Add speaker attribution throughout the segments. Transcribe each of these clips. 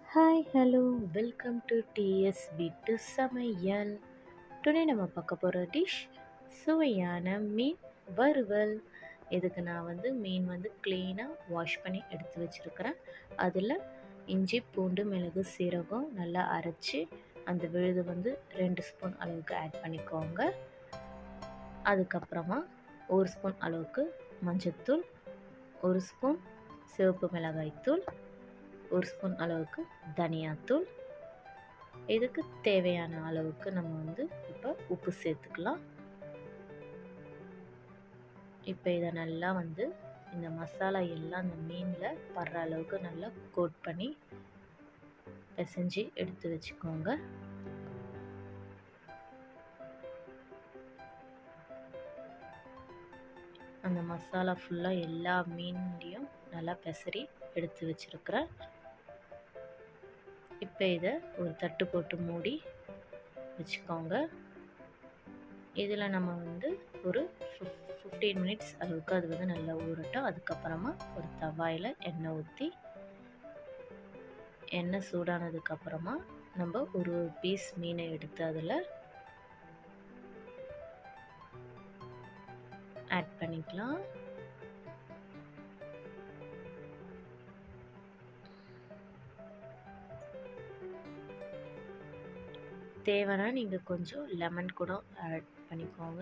Speaker 1: hi hello welcome to TS வீட்டு சமையல் today நம்ம பார்க்க போகிற டிஷ் சுவையான மீன் வறுவல் இதுக்கு நான் வந்து மீன் வந்து க்ளீனாக வாஷ் பண்ணி எடுத்து வச்சுருக்கிறேன் அதில் இஞ்சி பூண்டு மிளகு சீரகம் நல்லா அரைச்சி அந்த விழுது வந்து ரெண்டு ஸ்பூன் அளவுக்கு ஆட் பண்ணிக்கோங்க அதுக்கப்புறமா ஒரு ஸ்பூன் அளவுக்கு மஞ்சத்தூள் ஒரு ஸ்பூன் சிவப்பு மிளகாய்த்தூள் ஒரு ஸ்பூன் அளவுக்கு தனியாத்தூள் இதுக்கு தேவையான அளவுக்கு நம்ம வந்து இப்போ உப்பு சேர்த்துக்கலாம் இப்போ இதை நல்லா வந்து இந்த மசாலா எல்லாம் அந்த மீனில் படுற அளவுக்கு நல்லா கோட் பண்ணி பிசைஞ்சு எடுத்து வச்சுக்கோங்க அந்த மசாலா ஃபுல்லாக எல்லா மீன்லேயும் நல்லா பெசரி எடுத்து வச்சுருக்கிறேன் இப்போ இதை ஒரு தட்டு போட்டு மூடி வச்சுக்கோங்க இதில் நம்ம வந்து ஒரு ஃபிஃப்டீன் மினிட்ஸ் அளவுக்கு அது வந்து நல்லா ஊறட்டும் அதுக்கப்புறமா ஒரு தவாயில் எண்ணெய் ஊற்றி எண்ணெய் சூடானதுக்கப்புறமா நம்ம ஒரு பீஸ் மீனை எடுத்து அதில் ஆட் பண்ணிக்கலாம் தேவைன்னா நீங்கள் கொஞ்சம் லெமன் கூட ஆட் பண்ணிக்கோங்க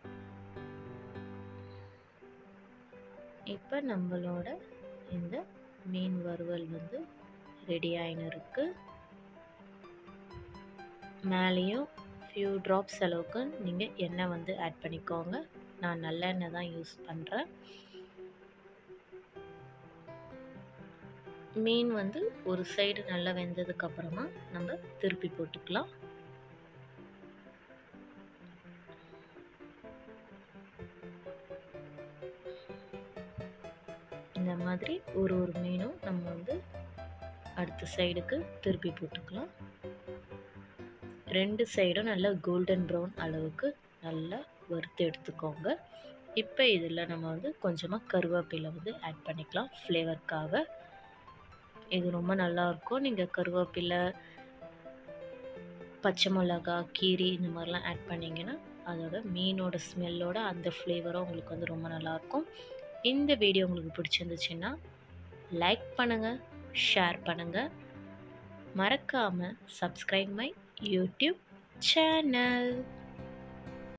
Speaker 1: இப்போ நம்மளோட இந்த மீன் வறுவல் வந்து ரெடி ஆகின்னு இருக்கு மேலேயும் ஃபியூ ட்ராப்ஸ் அளவுக்கு நீங்கள் எண்ணெய் வந்து ஆட் பண்ணிக்கோங்க நான் நல்லெண்ணெய் தான் யூஸ் பண்ணுறேன் மீன் வந்து ஒரு சைடு நல்லா வெந்ததுக்கப்புறமா நம்ம திருப்பி போட்டுக்கலாம் இந்த மாதிரி ஒரு ஒரு மீனும் நம்ம வந்து அடுத்த சைடுக்கு திருப்பி போட்டுக்கலாம் ரெண்டு சைடும் நல்லா கோல்டன் ப்ரௌன் அளவுக்கு நல்லா வறுத்து எடுத்துக்கோங்க இப்போ இதில் நம்ம வந்து கொஞ்சமாக கருவேப்பிலை வந்து ஆட் பண்ணிக்கலாம் ஃப்ளேவருக்காக இது ரொம்ப நல்லாயிருக்கும் நீங்கள் கருவேப்பிலை பச்சை மிளகா கீரி இந்த மாதிரிலாம் ஆட் பண்ணிங்கன்னா அதோட மீனோட ஸ்மெல்லோட அந்த ஃப்ளேவரும் உங்களுக்கு வந்து ரொம்ப நல்லாயிருக்கும் இந்த வீடியோ உங்களுக்கு பிடிச்சிருந்துச்சுன்னா லைக் பண்ணுங்கள் ஷேர் பண்ணுங்கள் மறக்காமல் சப்ஸ்கிரைப் மை யூடியூப் சேனல்